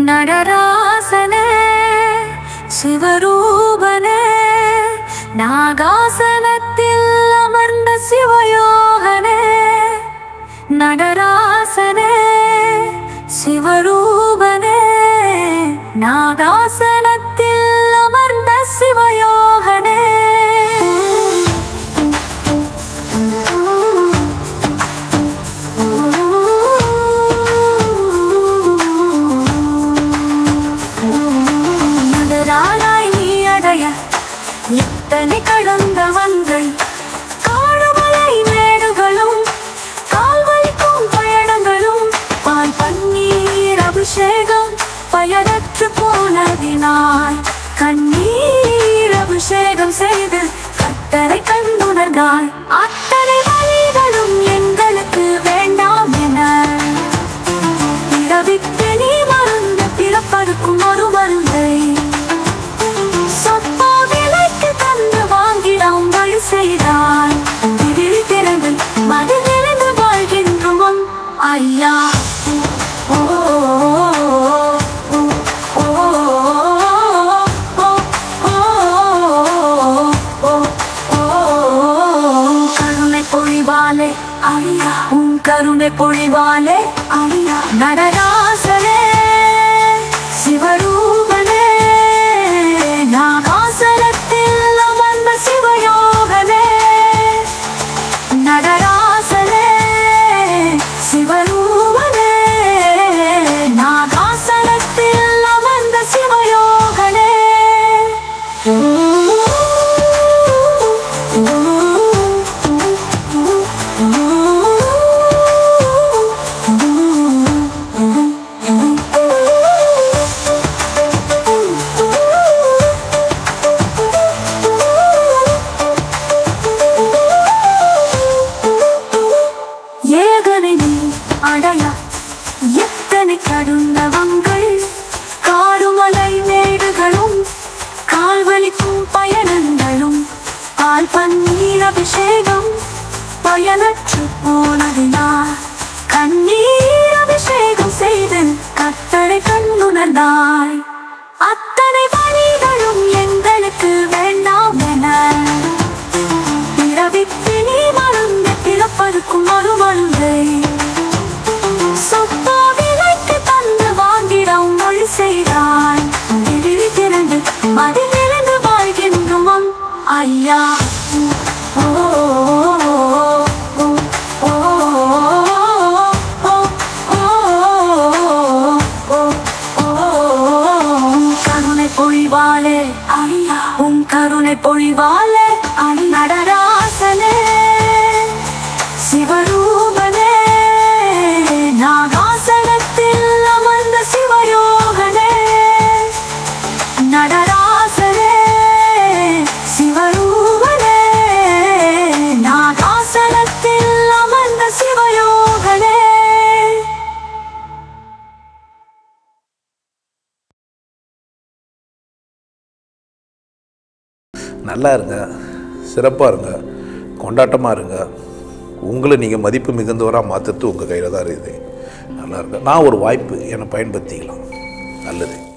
நடராசனே சிவரூபனே நாகாசனத்தில் அமர்ந்த சிவயோகனே நடராசனே சிவரூபனே நாகாசனத்தில் அமர்ந்த சிவயோகனே நடரானாய் நீ அடைய எத்தனை கடந்த வந்தை காடுமலை மேடுகளும் கால்வழிக்கும் பயணங்களும் பால் பன்னீர் அபிஷேகம் பயனற்று போனதினால் கண்ணீர் அபிஷேகம் செய்து கத்தரை கண்டுணர்ந்தாய் அத்தனை வழிகளும் எங்களுக்கு வேண்டாம் என பிறவிக்கு நீ மறந்து பிறப்பதற்கும் ஒரு மருந்தை சொற்ப விலைக்கு தந்து வாங்கிடாம் வழி செய்தாய் திடீர் திறந்து மதில் நிறைந்து வாழ்கின்றோம் ஐயா ஓ, ஓ, ஓ, ஓ, ஓ, கருணை பொழிவாலே ஐயா உன் கருணை பொழிவாலே ஐயா நடராசனே சிவரூபனே நாகாசனத்தில் அமர்ந்த சிவயோகனே நடராசனே சிவரூபனே நாகாசனத்தில் அமர்ந்த சிவயோகனே ஏகனை நீ அடைய எத்தனை கடுந்தவங்கள் காடுமலை மேடுகளும் கால்வலிக்கும் பயணங்களும் பால் பன்னீர் அபிஷேகம் பயனற்று போனதினால் கண்ணீர் அபிஷேகம் செய்து கத்தரை கண்ணுணர்ந்தாய் அத்தனை வழிகளும் எங்களுக்கு வேண்டாம் என பிறவிக்கு நீ மறந்து பிறப்பதற்கும் ஒரு மருந்தை சொப்ப விலைக்கு தந்து வாங்கிடம் மொழி செய்தாய் திடீர் திறந்து மதில் நிறைந்து வாழ்கின்றோம் ஐயா ஓ, ஓ, ஓ, ஓ, ஓ, கருணை பொழிவாலே ஐயா உன் கருணை பொழிவாலே அந்நடராசனே சிவரூபனே நாகாசனத்தில் அமர்ந்த சிவயோகனே நடராசனே சிவரூபனே நாகாசனத்தில் அமர்ந்த சிவயோகனே நல்லா இருங்க சிறப்பாக இருங்க கொண்டாட்டமாக இருங்க உங்களை நீங்கள் மதிப்பு மிகுந்தவராக மாற்றுறது உங்கள் கையில் தான் இருக்குது நல்லா இருங்க நான் ஒரு வாய்ப்பு என்னை பயன்படுத்திக்கலாம் நல்லது